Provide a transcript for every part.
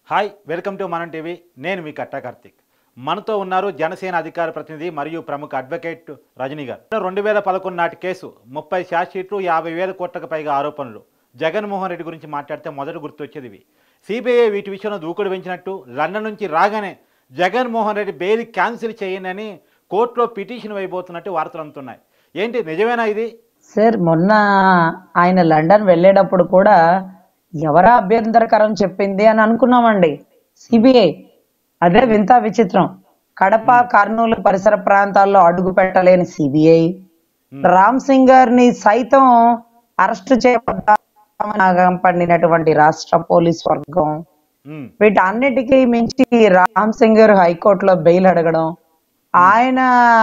Hi welcome to Manam TV నేను మీ కట్టా కార్తిక్ మనతో ఉన్నారు జనసేన అధికార ప్రతినిధి మరియు ప్రముఖ అడ్వకేట్ రజనీ గారు రెండు వేల పదకొండు నాటి కేసు ముప్పై ఛార్జ్ షీట్లు యాభై వేల కోట్లకు పైగా ఆరోపణలు జగన్మోహన్ రెడ్డి గురించి మాట్లాడితే మొదట గుర్తొచ్చేది ఇవి సిబిఐ వీటి విషయంలో దూకుడు పెంచినట్టు లండన్ నుంచి రాగానే జగన్మోహన్ రెడ్డి బెయిల్ క్యాన్సిల్ చేయండి అని కోర్టులో పిటిషన్ వేయబోతున్నట్టు వార్తలు అందుతున్నాయి ఏంటి నిజమేనా ఇది సార్ మొన్న ఆయన లండన్ వెళ్ళేటప్పుడు కూడా ఎవరా అభ్యంతరకరం చెప్పింది అని అనుకున్నామండి సిబిఐ అదే వింత విచిత్రం కడప కర్నూలు పరిసర ప్రాంతాల్లో అడుగు పెట్టలేని సిబిఐ రామ్ సింగ్ గారిని సైతం అరెస్ట్ చేయబడ్డామని పండినటువంటి రాష్ట్ర పోలీస్ వర్గం ఉమ్, వీటన్నిటికీ మించి రామ్ సింగ్ గారు హైకోర్టులో బెయిల్ అడగడం ఆయన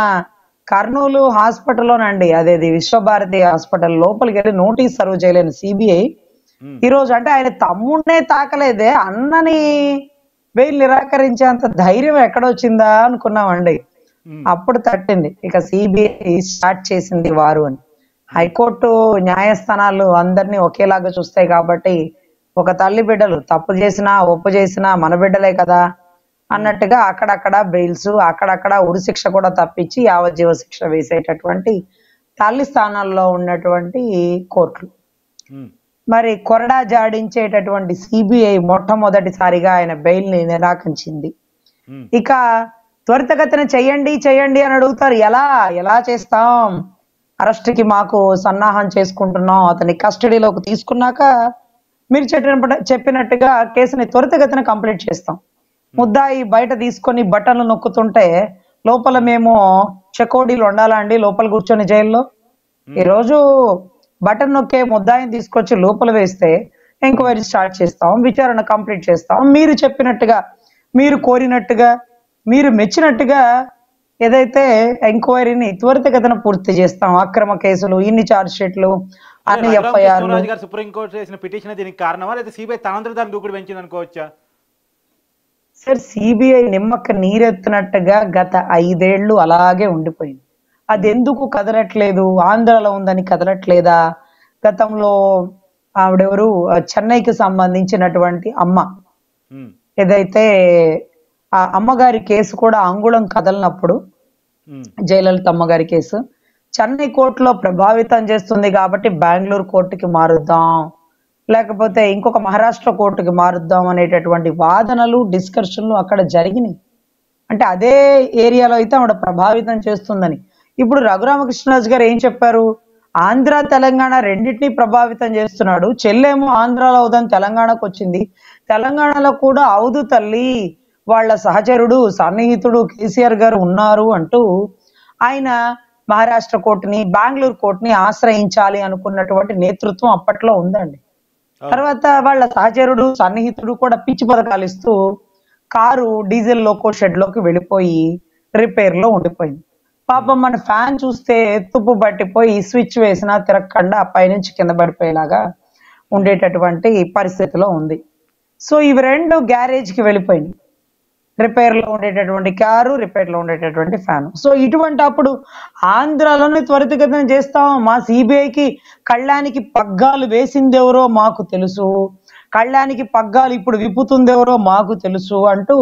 కర్నూలు హాస్పిటల్లోనండి అదేది విశ్వభారతి హాస్పిటల్ లోపలికి వెళ్ళి నోటీస్ సర్వ్ చేయలేని సిబిఐ ఉమ్, ఈ రోజు అంటే ఆయన తమ్ముడినే తాకలేదే అన్నని బెయిల్ నిరాకరించేంత ధైర్యం ఎక్కడొచ్చిందా అనుకున్నామండి ఉమ్, అప్పుడు తట్టింది ఇక సిబిఐ స్టార్ట్ చేసింది వారు అని హైకోర్టు న్యాయస్థానాలు అందరినీ ఒకేలాగా చూస్తాయి కాబట్టి ఒక తల్లి బిడ్డలు తప్పు చేసినా ఒప్పు చేసినా మన బిడ్డలే కదా అన్నట్టుగా అక్కడక్కడ బెయిల్స్ అక్కడక్కడ ఉరిశిక్ష కూడా తప్పించి యావజ్జీవ శిక్ష వేసేటటువంటి తల్లి స్థానాల్లో ఉన్నటువంటి కోర్టులు ఉమ్, మరి కొరడా జాడించేటటువంటి సిబిఐ మొట్టమొదటిసారిగా ఆయన బెయిల్ ని నిరాకరించింది ఉమ్, ఇక త్వరితగతిన చెయ్యండి చెయ్యండి అని అడుగుతారు ఎలా ఎలా చేస్తాం అరెస్ట్ కి మాకు సన్నాహం చేసుకుంటున్నాం అతని కస్టడీలోకి తీసుకున్నాక మీరు చెప్పిన చెప్పినట్టుగా కేసుని త్వరితగతిన కంప్లీట్ చేస్తాం ముద్దాయి బయట తీసుకొని బట్టలు నొక్కుతుంటే లోపల మేము చెకోడీలు ఉండాలా అండి లోపల కూర్చొని జైల్లో ఈ రోజు బటన్ నొక్కే ముద్దాయిని తీసుకొచ్చి లోపల వేస్తే ఎంక్వైరీ స్టార్ట్ చేస్తాం విచారణ కంప్లీట్ చేస్తాం మీరు చెప్పినట్టుగా మీరు కోరినట్టుగా మీరు మెచ్చినట్టుగా ఏదైతే ఎంక్వైరీని త్వరితగతిన పూర్తి చేస్తాం అక్రమ కేసులు ఇన్ని ఛార్జ్ షీట్లు అన్ని రఘురామ ఎఫ్ఐఆర్లు కృష్ణరాజు గారు సుప్రీంకోర్టు చేసిన పిటిషన్ దీనికి కారణమా లేదా సిబిఐ తనంతట దాన్ని దూకుడు పెంచింది అనుకోవచ్చా సార్ సిబిఐ నిమ్మక నీరెత్తినట్టుగా గత ఐదేళ్లు అలాగే ఉండిపోయింది అది ఎందుకు కదలట్లేదు ఆంధ్రాలో ఉందని కదలట్లేదా గతంలో ఆవిడెవరు ఆ, చెన్నైకి సంబంధించినటువంటి అమ్మ ఉమ్, ఏదైతే ఆ అమ్మగారి కేసు కూడా అంగుళం కదలనప్పుడు ఉమ్, జయలలిత అమ్మగారి కేసు చెన్నై కోర్టులో ప్రభావితం చేస్తుంది కాబట్టి బెంగళూరు కోర్టుకి మారుద్దాం లేకపోతే ఇంకొక మహారాష్ట్ర కోర్టుకి మారుద్దాం అనేటటువంటి వాదనలు డిస్కషన్లు అక్కడ జరిగినాయి అంటే అదే ఏరియాలో అయితే ఆవిడ ప్రభావితం చేస్తుందని ఇప్పుడు రఘురామకృష్ణరాజు గారు ఏం చెప్పారు ఆంధ్ర తెలంగాణ రెండింటినీ ప్రభావితం చేస్తున్నాడు చెల్లేమో ఆంధ్రాలో అవుదని తెలంగాణకు వచ్చింది తెలంగాణలో కూడా అవుదు తల్లి వాళ్ళ సహచరుడు సన్నిహితుడు కేసీఆర్ గారు ఉన్నారు అంటూ ఆయన మహారాష్ట్ర కోర్టుని బెంగళూరు కోర్టుని ఆశ్రయించాలి అనుకున్నటువంటి నేతృత్వం అప్పట్లో ఉందండి తర్వాత వాళ్ళ సహచరుడు సన్నిహితుడు కూడా పిచ్చి పథకాలు ఇస్తూ కారు డీజిల్ లోకో షెడ్ లోకి వెళ్ళిపోయి రిపేర్ లో ఉండిపోయింది పాపం మన ఫ్యాన్ చూస్తే తుప్పు పట్టిపోయి స్విచ్ వేసినా తిరగకుండా పైనుంచి కింద పడిపోయేలాగా ఉండేటటువంటి పరిస్థితిలో ఉంది సో ఇవి రెండు గ్యారేజ్ కి వెళ్ళిపోయినాయి రిపేర్ లో ఉండేటటువంటి కారు రిపేర్ లో ఉండేటటువంటి ఫ్యాన్ సో ఇటువంటి అప్పుడు ఆంధ్రాలోనే త్వరితగతిన చేస్తాం మా సిబిఐకి కళ్ళానికి పగ్గాలు వేసిందెవరో మాకు తెలుసు కళ్ళానికి పగ్గాలు ఇప్పుడు విప్పుతుందెవరో మాకు తెలుసు అంటూ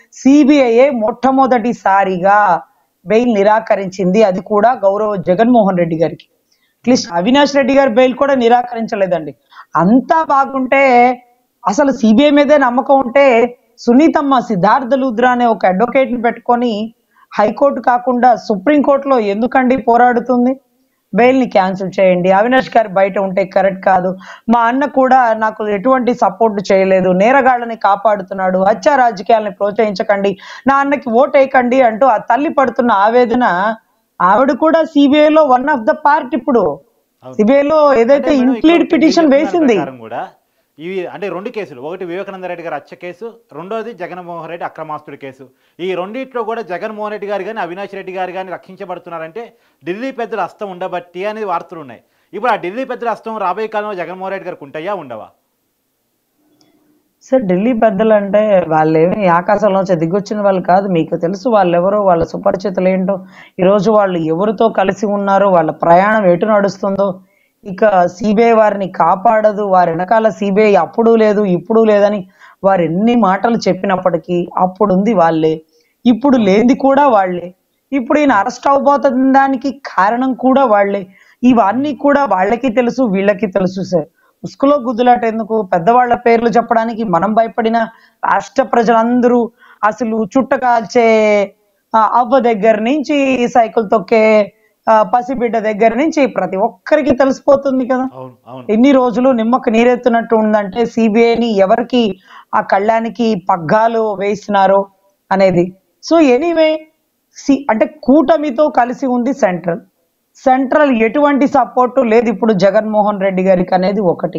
సిబిఐ మొట్టమొదటిసారిగా బెయిల్ నిరాకరించింది అది కూడా గౌరవ జగన్మోహన్ రెడ్డి గారికి అట్లీస్ట్ అవినాష్ రెడ్డి గారి బెయిల్ కూడా నిరాకరించలేదండి అంతా బాగుంటే అసలు సిబిఐ మీదే నమ్మకం ఉంటే సునీతమ్మ సిద్ధార్థ లుద్రా అనే ఒక అడ్వకేట్ ని పెట్టుకొని హైకోర్టు కాకుండా సుప్రీం కోర్టులో ఎందుకండి పోరాడుతుంది బెయిల్ ని క్యాన్సిల్ చేయండి అవినాష్ గారు బయట ఉంటే కరెక్ట్ కాదు మా అన్న కూడా నాకు ఎటువంటి సపోర్ట్ చేయలేదు నేరగాళ్ళని కాపాడుతున్నాడు హత్య రాజకీయాలని ప్రోత్సహించకండి నా అన్నకి ఓట్ వేయకండి అంటూ ఆ తల్లి పడుతున్న ఆవేదన ఆవిడ కూడా సిబిఐ లో వన్ ఆఫ్ ద పార్ట్ ఇప్పుడు అవును. సిబిఐ లో ఏదైతే అంటే మేడం, ఇన్క్లీడ్ ఇక్కడ పిటిషన్ మీరు వేసింది చెప్తున్న ప్రకారం కూడా ఇవి అంటే రెండు కేసులు ఒకటి వివేకానంద రెడ్డి గారి హత్య కేసు రెండోది జగన్మోహన్ రెడ్డి అక్రమాస్తుడి కేసు ఈ రెండిట్లో కూడా జగన్మోహన్ రెడ్డి గారు కానీ అవినాష్ రెడ్డి గారు కానీ రక్షించబడుతున్నారంటే ఢిల్లీ పెద్దల హస్తం ఉండబట్టి అనేది వార్తలు ఉన్నాయి ఇప్పుడు ఆ ఢిల్లీ పెద్దల హస్తం రాబోయే కాలంలో జగన్మోహన్ రెడ్డి గారికి ఉంటాయా ఉండవా సార్ ఢిల్లీ పెద్దలు అంటే వాళ్ళేమి ఆకాశంలోంచి దిగొచ్చిన వాళ్ళు కాదు మీకు తెలుసు వాళ్ళు ఎవరో వాళ్ళ సుపరిచితులు ఏంటో ఈరోజు వాళ్ళు ఎవరితో కలిసి ఉన్నారో వాళ్ళ ప్రయాణం ఎటు నడుస్తుందో ఇక సిబిఐ వారిని కాపాడదు వారి వెనకాల సిబిఐ అప్పుడు లేదు ఇప్పుడు లేదని వారు ఎన్ని మాటలు చెప్పినప్పటికీ అప్పుడుంది వాళ్ళే ఇప్పుడు లేనిది కూడా వాళ్ళే ఇప్పుడు ఈయన అరెస్ట్ అవబోతున్న దానికి కారణం కూడా వాళ్ళే ఇవన్నీ కూడా వాళ్ళకి తెలుసు వీళ్ళకి తెలుసు సార్ ఉసుకులో గుద్దులాట ఎందుకు పెద్దవాళ్ళ పేర్లు చెప్పడానికి మనం భయపడిన రాష్ట్ర ప్రజలందరూ అసలు చుట్ట కాల్చే ఆ, అవ్వ దగ్గర నుంచి సైకిల్ తొక్కే ఆ, పసిబిడ్డ దగ్గర నుంచి ప్రతి ఒక్కరికి తెలిసిపోతుంది కదా అవును అవును ఎన్ని రోజులు నిమ్మకు నీరెత్తునట్టు ఉందంటే సిబిఐని ఎవరికి ఆ కళ్ళానికి పగ్గాలు వేసినారో అనేది సో ఎనీవే సి అంటే కూటమితో కలిసి ఉంది సెంట్రల్ సెంట్రల్ ఎటువంటి సపోర్టు లేదు ఇప్పుడు జగన్మోహన్ రెడ్డి గారికి అనేది ఒకటి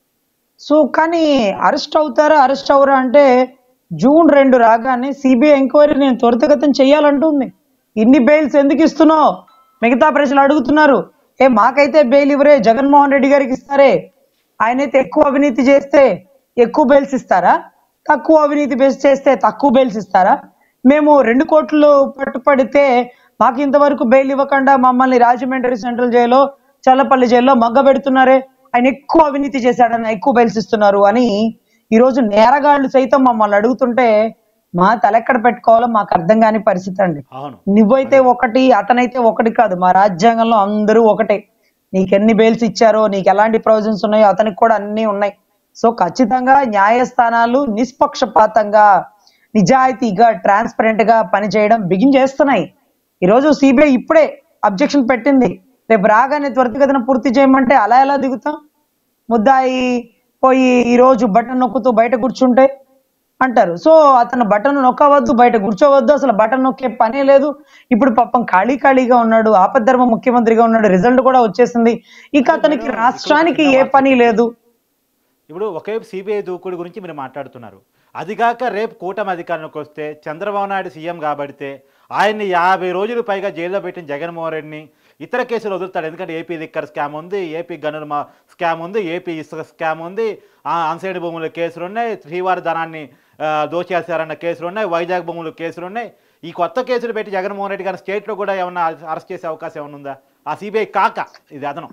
సో కానీ అరెస్ట్ అవుతారా అరెస్ట్ అవరా అంటే జూన్ రెండు రాగానే సిబిఐ ఎంక్వైరీ నేను త్వరితగతం చేయాలంటుంది ఇన్ని బెయిల్స్ ఎందుకు ఇస్తున్నావు మిగతా ప్రజలు అడుగుతున్నారు ఏ మాకైతే బెయిల్ ఇవ్వరే జగన్మోహన్ రెడ్డి గారికి ఇస్తారే ఆయనైతే ఎక్కువ అవినీతి చేస్తే ఎక్కువ బెయిల్స్ ఇస్తారా తక్కువ అవినీతి బేస్ చేస్తే తక్కువ బెయిల్స్ ఇస్తారా మేము రెండు కోట్లు పట్టుపడితే మాకు ఇంతవరకు బెయిల్ ఇవ్వకుండా మమ్మల్ని రాజమండ్రి సెంట్రల్ జైల్లో చల్లపల్లి జైల్లో మగ్గ పెడుతున్నారే ఆయన ఎక్కువ అవినీతి చేశాడని ఎక్కువ బెయిల్స్ ఇస్తున్నారు అని ఈ రోజు నేరగాళ్ళు సైతం మమ్మల్ని అడుగుతుంటే మా తలెక్కడ పెట్టుకోవాలో మాకు అర్థం కాని పరిస్థితి అండి అవును నువ్వైతే ఒకటి అతనైతే ఒకటి కాదు మా రాజ్యాంగంలో అందరూ ఒకటే నీకు ఎన్ని బెయిల్స్ ఇచ్చారో నీకు ఎలాంటి ప్రొవిజన్స్ ఉన్నాయో అతనికి కూడా అన్ని ఉన్నాయి సో ఖచ్చితంగా న్యాయస్థానాలు నిష్పక్షపాతంగా నిజాయితీగా ట్రాన్స్పరెంట్ గా పనిచేయడం బిగిన్ చేస్తున్నాయి ఈరోజు సిబిఐ ఇప్పుడే అబ్జెక్షన్ పెట్టింది రేపు రాగానే త్వరితగతిన పూర్తి చేయమంటే అలా ఎలా దిగుతాం ముద్దాయి పోయి ఈ రోజు బటన్ నొక్కుతూ బయట కూర్చుంటే అంటారు సో అతను బటన్ నొక్కవద్దు బయట కూర్చోవద్దు అసలు బటన్ నొక్కే పనే లేదు ఇప్పుడు పాపం ఖాళీ ఖాళీగా ఉన్నాడు ఆపద్ధర్మ ముఖ్యమంత్రిగా ఉన్నాడు రిజల్ట్ కూడా వచ్చేసింది ఇక అతనికి రాష్ట్రానికి ఏ పని లేదు ఇప్పుడు ఒకవైపు సిబిఐ దూకుడు గురించి మీరు మాట్లాడుతున్నారు అదిగాక రేపు కూటమి అధికారంలోకి వస్తే చంద్రబాబు నాయుడు సీఎం కాబడితే ఆయన్ని యాభై రోజులు పైగా జైల్లో పెట్టిన జగన్మోహన్ రెడ్డిని ఇతర కేసులు వదులుతాడు ఎందుకంటే ఏపీ లిక్కర్ స్కామ్ ఉంది ఏపీ గనుల మా స్కామ్ ఉంది ఏపీ ఇసుక స్కామ్ ఉంది ఆ అన్సైడ్ భూముల కేసులు ఉన్నాయి శ్రీవారి ధనాన్ని ఆ, దోచేశారన్న కేసులు ఉన్నాయి వైజాగ్ భూముల కేసులు ఉన్నాయి ఈ కొత్త కేసులు పెట్టి జగన్మోహన్ రెడ్డి గారి స్టేట్లో కూడా ఏమన్నా అరెస్ట్ చేసే అవకాశం ఏమైనా ఉందా ఆ సిబిఐ కాక ఇది అదనం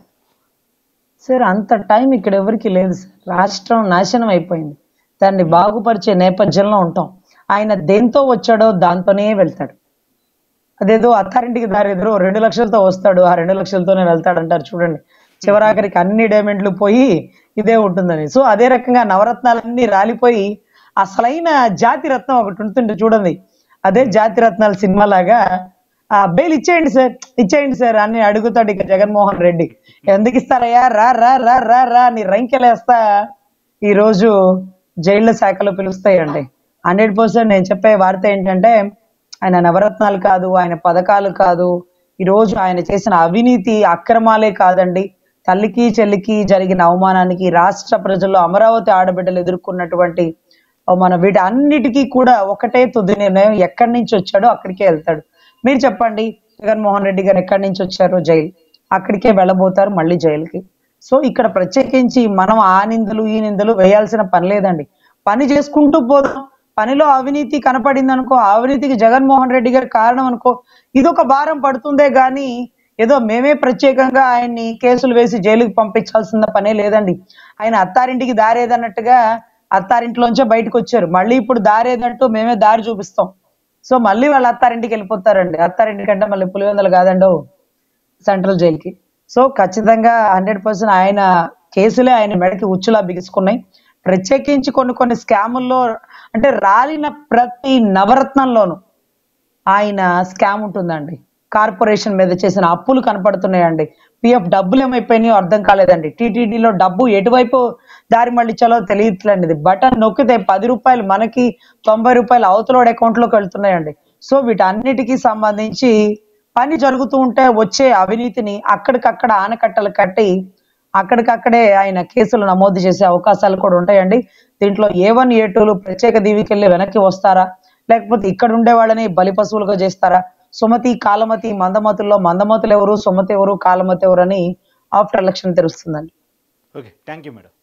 సార్ అంత టైం ఇక్కడ ఎవరికి లేదు సార్ రాష్ట్రం నాశనం అయిపోయింది దాన్ని బాగుపరిచే నేపథ్యంలో ఉంటాం ఆయన దేంతో వచ్చాడో దాంతోనే వెళ్తాడు అదేదో అత్తారింటికి దారి ఎదురు రెండు లక్షలతో వస్తాడు ఆ రెండు లక్షలతోనే వెళ్తాడు అంటారు చూడండి చివరాఖరికి అన్ని డైమండ్లు పోయి ఇదే ఉంటుందని సో అదే రకంగా నవరత్నాలన్నీ రాలిపోయి అసలైన జాతి రత్నం ఒకటి ఉంటుంది చూడండి అదే జాతి రత్నాల సినిమా లాగా ఆ బెయిల్ ఇచ్చేయండి సార్ ఇచ్చేయండి సార్ అని అడుగుతాడు ఇక జగన్మోహన్ రెడ్డి ఎందుకు ఇస్తారయ్యా రా రా రా రా రా అని రంకెలేస్తా ఈ రోజు జైళ్ళ శాఖలో పిలుస్తాయండి హండ్రెడ్ పర్సెంట్ నేను చెప్పే వార్త ఏంటంటే ఆయన నవరత్నాలు కాదు ఆయన పథకాలు కాదు ఈ రోజు ఆయన చేసిన అవినీతి అక్రమాలే కాదండి తల్లికి చెల్లికి జరిగిన అవమానానికి రాష్ట్ర ప్రజల్లో అమరావతి ఆడబిడ్డలు ఎదుర్కొన్నటువంటి అవమానం వీటి అన్నిటికీ కూడా ఒకటే తుది నిర్ణయం ఎక్కడి నుంచి వచ్చాడో అక్కడికే వెళ్తాడు మీరు చెప్పండి జగన్మోహన్ రెడ్డి గారు ఎక్కడి నుంచి వచ్చారో జైలు అక్కడికే వెళ్ళబోతారు మళ్ళీ జైలుకి సో ఇక్కడ ప్రత్యేకించి మనం ఆ నిందలు ఈ నిందలు వేయాల్సిన పని లేదండి పని చేసుకుంటూ పోదాం పనిలో అవినీతి కనపడింది అనుకో ఆ అవినీతికి జగన్మోహన్ రెడ్డి గారి కారణం అనుకో ఇదొక భారం పడుతుందే గాని ఏదో మేమే ప్రత్యేకంగా ఆయన్ని కేసులు వేసి జైలుకి పంపించాల్సిన పనే లేదండి ఆయన అత్తారింటికి దారేదన్నట్టుగా అత్తారింట్లోంచే బయటకు వచ్చారు మళ్ళీ ఇప్పుడు దారేదంటూ మేమే దారి చూపిస్తాం సో మళ్ళీ వాళ్ళ అత్తారింటికి వెళ్ళిపోతారండి అత్తారింటి కంటే మళ్ళీ పులివెందులు కాదండో సెంట్రల్ జైలుకి సో ఖచ్చితంగా హండ్రెడ్ పర్సెంట్ ఆయన కేసులే ఆయన మెడకి ఉచ్చులా బిగుసుకున్నాయి ప్రత్యేకించి కొన్ని కొన్ని స్కాముల్లో అంటే రాలిన ప్రతి నవరత్నంలోనూ ఆయన స్కామ్ ఉంటుందండి కార్పొరేషన్ మీద చేసిన అప్పులు కనపడుతున్నాయండి పిఎఫ్ డబ్బులు ఏమైపోయినాయో అర్థం కాలేదండి టీటీడీలో డబ్బు ఎటువైపు దారి మళ్ళించాలో తెలియట్లేండి ఇది బటన్ నొక్కితే పది రూపాయలు మనకి తొంభై రూపాయలు అవతలోడి అకౌంట్లోకి వెళ్తున్నాయండి సో వీటన్నిటికీ సంబంధించి పని జరుగుతూ ఉంటే వచ్చే అవినీతిని అక్కడికక్కడ ఆనకట్టలు కట్టి అక్కడికక్కడే ఆయన కేసులు నమోదు చేసే అవకాశాలు కూడా ఉంటాయండి దీంట్లో ఏ వన్ ఏ టూలు ప్రత్యేక దీవికెళ్ళి వెనక్కి వస్తారా లేకపోతే ఇక్కడ ఉండే వాళ్ళని బలి పశువులుగా చేస్తారా సుమతి కాలమతి మందమతుల్లో మందమతులు ఎవరు సుమతి ఎవరు కాలమతి ఎవరు అని ఆఫ్టర్ ఎలక్షన్ తెలుస్తుందండి ఓకే థ్యాంక్ యూ మేడం